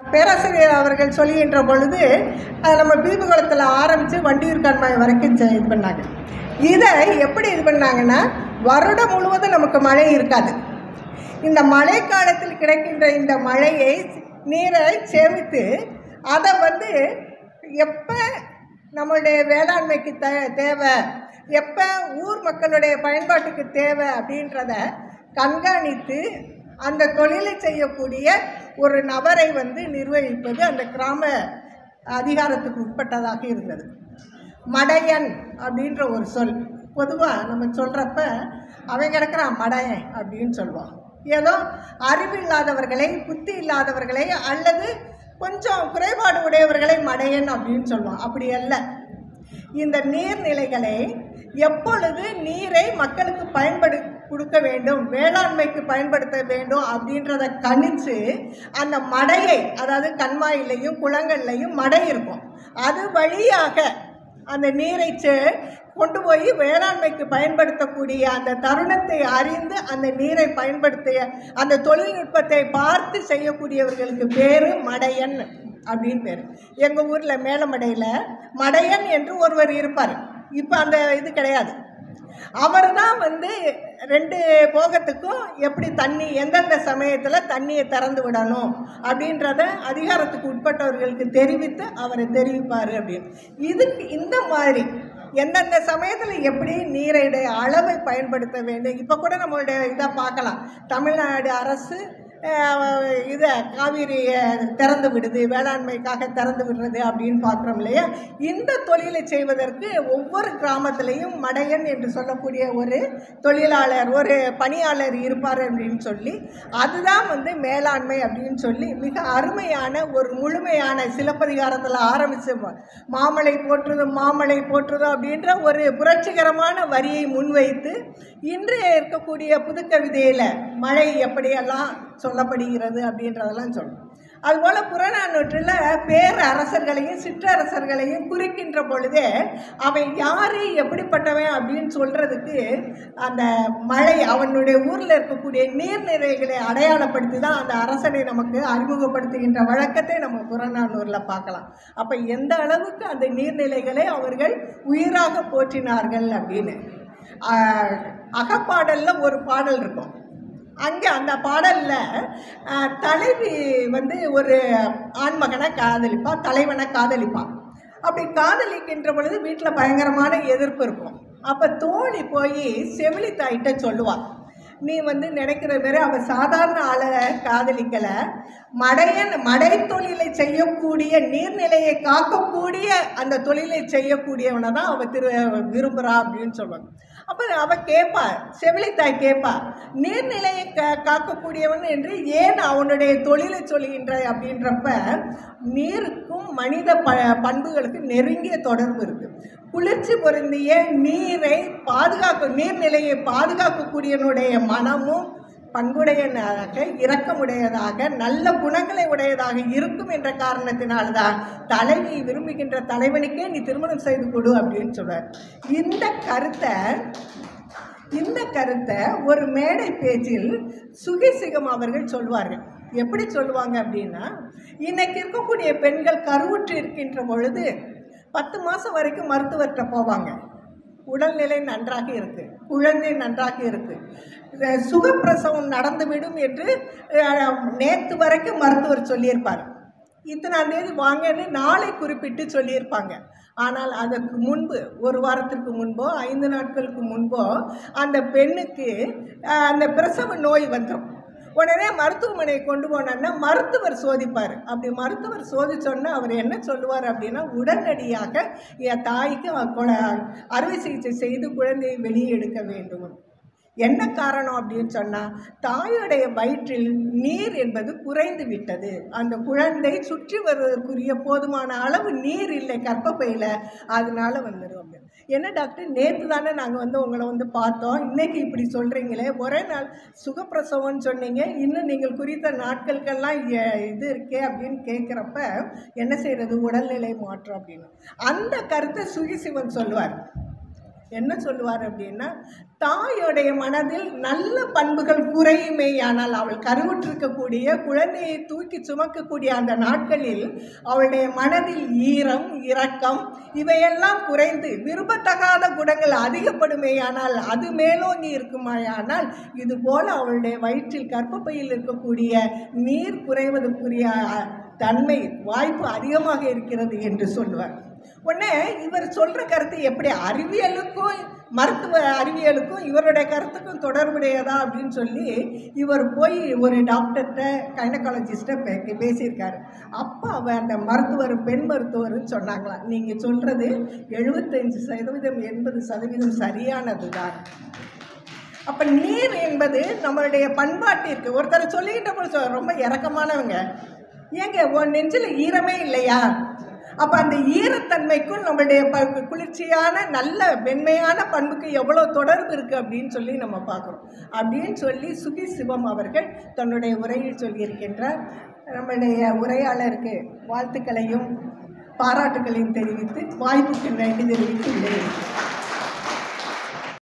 பேராசிரியர் அவர்கள் சொல்லுகின்ற பொழுது அஹ், நம்ம பீபகுளத்தில் ஆரம்பித்து வண்டியூர் கண்மாய் வரைக்கும் செ- இது பண்ணாங்க இதை எப்படி இது பண்ணாங்கன்னா வருடம் முழுவதும் நமக்கு மழை இருக்காது இந்த மழை காலத்தில் கிடைக்கின்ற இந்த மழையை நீரை சேமித்து அதை வந்து எப்போ நம்மளுடைய வேளாண்மைக்கு தே தேவை எப்போ ஊர் மக்களுடைய பயன்பாட்டுக்கு தேவை அப்படின்றத கண்காணித்து அந்த தொழிலை செய்யக்கூடிய ஒரு நபரை வந்து நிர்வகிப்பது அந்த கிராம அதிகாரத்துக்கு உட்பட்டதாக இருந்தது மடையன் அப்படின்ற ஒரு சொல் பொதுவாக நம்ம சொல்கிறப்ப அவன் கிடக்கிறான் மடையன் அப்படின்னு சொல்லுவான் ஏதோ அறிவில்லாதவர்களை புத்தி இல்லாதவர்களை அல்லது கொஞ்சம் குறைபாடு உடையவர்களை மடையன் அப்படின்னு சொல்லுவான் அப்படி அல்ல இந்த நீர்நிலைகளை எப்பொழுது நீரை மக்களுக்கு பயன்படு கொடுக்க வேண்டும் வேளாண்மைக்கு பயன்படுத்த வேண்டும் அப்படின்றத கணிச்சு அந்த மடையை அதாவது கண்மாயிலையும் குளங்கள்லையும் மடை இருக்கும் அது வழியாக அந்த நீரை செ- கொண்டு போய் வேளாண்மைக்கு பயன்படுத்தக்கூடிய அந்த தருணத்தை அறிந்து அந்த நீரை பயன்படுத்திய அந்த தொழில்நுட்பத்தை பார்த்து செய்யக்கூடியவர்களுக்கு பேர் மடையன் அப்படின்னு பேர் எங்கள் ஊரில் மேலமடையில் மடையன் என்று ஒருவர் இருப்பார் இப்போ அந்த இது கிடையாது அவர் தான் வந்து ரெண்டு போகத்துக்கும் எப்படி தண்ணி எந்தெந்த சமயத்தில் தண்ணியை திறந்து விடணும் அப்படின்றத அதிகாரத்துக்கு உட்பட்டவர்களுக்கு தெரிவித்து அவரை தெரிவிப்பார் அப்படின்னு இதுக்கு இந்த மாதிரி எந்தெந்த சமயத்தில் எப்படி நீரைடைய அளவை பயன்படுத்த வேண்டும் இப்போ கூட நம்மளுடைய இதை பார்க்கலாம் தமிழ்நாடு அரசு அஹ், இதை காவிரியை திறந்து விடுது வேளாண்மைக்காக திறந்து விடுறது அப்படின்னு பார்க்குறோம் இல்லையா இந்த தொழிலை செய்வதற்கு ஒவ்வொரு கிராமத்திலையும் மடையன் என்று சொல்லக்கூடிய ஒரு தொழிலாளர் ஒரு பணியாளர் இருப்பார் அப்படின்னு சொல்லி அதுதான் வந்து மேலாண்மை அப்படின்னு சொல்லி மிக அருமையான ஒரு முழுமையான சிலப்பதிகாரத்தில் ஆரம்பித்து மாமலை போற்றுதும் மாமலை போற்றுதும் அப்படின்ற ஒரு புரட்சிகரமான வரியை முன்வைத்து இன்று இருக்கக்கூடிய புதுக்கவிதையில் மழை எப்படியெல்லாம் சொல்லப்படுகிறது அப்படின்றதெல்லாம் சொல்லும் அதுபோல் புறநானூற்றில் பேர் அரசர்களையும் சிற்றரசர்களையும் குறிக்கின்ற பொழுதே அவன் யார் எப்படிப்பட்டவன் அப்படின்னு சொல்கிறதுக்கு அந்த மழை அவனுடைய ஊரில் இருக்கக்கூடிய நீர்நிலைகளை அடையாளப்படுத்தி தான் அந்த அரசனை நமக்கு அறிமுகப்படுத்துகின்ற வழக்கத்தை நம்ம புறநானூரில் பார்க்கலாம் அப்போ எந்த அளவுக்கு அந்த நீர்நிலைகளை அவர்கள் உயிராக போற்றினார்கள் அப்படின்னு ஆஹ், அகப்பாடலில் ஒரு பாடல் இருக்கும் அங்கே அந்த பாடலில் தலைவி வந்து ஒரு ஆண்மகனை காதலிப்பா தலைவனை காதலிப்பான் அப்படி காதலிக்கின்ற பொழுது வீட்டில் பயங்கரமான எதிர்ப்பு இருக்கும் அப்போ தோழி போய் செவிலி தாயிட்ட சொல்லுவாள் நீ வந்து நினைக்கிற மாரி அவள் சாதாரண ஆளை காதலிக்கலை மடையன் மடை தொழிலை செய்யக்கூடிய நீர்நிலையை காக்கக்கூடிய அந்த தொழிலை செய்யக்கூடியவனை தான் அவள் திரு விரும்புகிறா அப்படின்னு சொல்லுவாங்க அப்போ அவள் கேட்பா செவிலித்தாய் கேட்பா நீர்நிலையை க காக்கக்கூடியவன் என்று ஏன் அவனுடைய தொழிலை சொல்கின்றாய் அப்படின்றப்ப நீருக்கும் மனித ப பண்புகளுக்கு நெருங்கிய தொடர்பு இருக்குது குளிர்ச்சி பொருந்திய நீரை பாதுகாக்க நீர்நிலையை பாதுகாக்கக்கூடியவனுடைய மனமும் பண்புடையதாக இரக்கமுடையதாக நல்ல குணங்களை உடையதாக இருக்கும் என்ற காரணத்தினால்தான் தலைவி விரும்புகின்ற தலைவனுக்கே நீ திருமணம் செய்து கொடு அப்படின்னு சொல்றார் இந்த கருத்தை இந்த கருத்தை ஒரு மேடை பேச்சில் சுகிசிகம் அவர்கள் சொல்வார்கள் எப்படி சொல்லுவாங்க அப்படின்னா இன்னைக்கு இருக்கக்கூடிய பெண்கள் கருவுற்று இருக்கின்ற பொழுது பத்து மாதம் வரைக்கும் மருத்துவர்கிட்ட போவாங்க உடல்நிலை நன்றாக இருக்கு குழந்தை நன்றாக இருக்கு அஹ் சுகப்பிரசவம் நடந்துவிடும் என்று அஹ், நேத்து வரைக்கும் மருத்துவர் சொல்லியிருப்பார் இத்தனாம் தேதி வாங்கன்னு நாளை குறிப்பிட்டு சொல்லியிருப்பாங்க ஆனால் அதற்கு முன்பு ஒரு வாரத்திற்கு முன்போ ஐந்து நாட்களுக்கு முன்போ அந்த பெண்ணுக்கு அஹ், அந்த பிரசவ நோய் வந்துடும் உடனே மருத்துவமனையை கொண்டு போனோன்னா மருத்துவர் சோதிப்பார் அப்படி மருத்துவர் சோதிச்சோன்னா அவர் என்ன சொல்லுவார் அப்படின்னா உடனடியாக என் தாய்க்கு அவ கொ- அறுவை சிகிச்சை செய்து குழந்தையை வெளியே எடுக்க வேண்டும் என்ன காரணம் அப்படின்னு சொன்னால் தாயுடைய வயிற்றில் நீர் என்பது குறைந்து விட்டது அந்த குழந்தை சுற்றி வருவதற்குரிய போதுமான அளவு நீர் இல்லை கர்ப்பப்பையில் அதனால வந்துடும் அப்படின்னு. என்ன டாக்டர் நேற்று தானே நாங்கள் வந்து உங்களை வந்து பார்த்தோம் இன்னைக்கு இப்படி சொல்கிறீங்களே ஒரே நாள் சுகப்பிரசவம்னு சொன்னீங்க இன்னும் நீங்கள் குறித்த நாட்களுக்கெல்லாம் எ- இது இருக்கே அப்படின்னு கேட்குறப்ப என்ன செய்கிறது உடல்நிலை மாற்றம் அப்படின்னு அந்த கருத்தை சுகிசிவன் சொல்லுவார் என்ன சொல்லுவார் அப்படின்னா தாயோடைய மனதில் நல்ல பண்புகள் குறையுமேயானால் அவள் கருவுற்றிருக்கக்கூடிய குழந்தையை தூக்கி சுமக்கக்கூடிய அந்த நாட்களில் அவளுடைய மனதில் ஈரம் இரக்கம் இவையெல்லாம் குறைந்து விரும்பத்தகாத குணங்கள் அதிகப்படுமேயானால் அது மேலோங்கி இருக்குமாயானால் இது போல அவளுடைய வயிற்றில் கர்ப்பப்பையில் இருக்கக்கூடிய நீர் குறைவதற்குரிய அஹ், தன்மை வாய்ப்பு அதிகமாக இருக்கிறது என்று சொல்லுவார் உடனே இவர் சொல்ற கருத்து எப்படி அறிவியலுக்கும் மருத்துவ அறிவியலுக்கும் இவருடைய கருத்துக்கும் தொடர்புடையதா அப்படின்னு சொல்லி இவர் போய் ஒரு டாக்டர்கிட்ட கைனகாலஜிஸ்ட்டை பே பேசியிருக்காரு அப்போ அவ அந்த மருத்துவர் பெண் மருத்துவர்னு சொன்னாங்களாம் நீங்கள் சொல்கிறது எழுபத்தஞ்சு சதவீதம் எண்பது சதவீதம் சரியானது தான் அப்போ நீர் என்பது நம்மளுடைய பண்பாட்டிற்கு ஒருத்தர் சொல்லிக்கிட்ட போது சொ- ரொம்ப இறக்கமானவங்க ஏங்க உன் நெஞ்சில் ஈரமே இல்லையா அப்போ அந்த ஈரத்தன்மைக்கும் நம்மளுடைய ப குளிர்ச்சியான நல்ல மென்மையான பண்புக்கு எவ்வளோ தொடர்பு இருக்குது அப்படின்னு சொல்லி நம்ம பார்க்குறோம் அப்படின்னு சொல்லி சுகி சிவம் அவர்கள் தன்னுடைய உரையில் சொல்லியிருக்கின்றார் நம்முடைய உரையாளருக்கு வாழ்த்துக்களையும் பாராட்டுகளையும் தெரிவித்து வாய்ப்புக்கு நன்றி தெரிவித்து விடைபெறுகிறேன்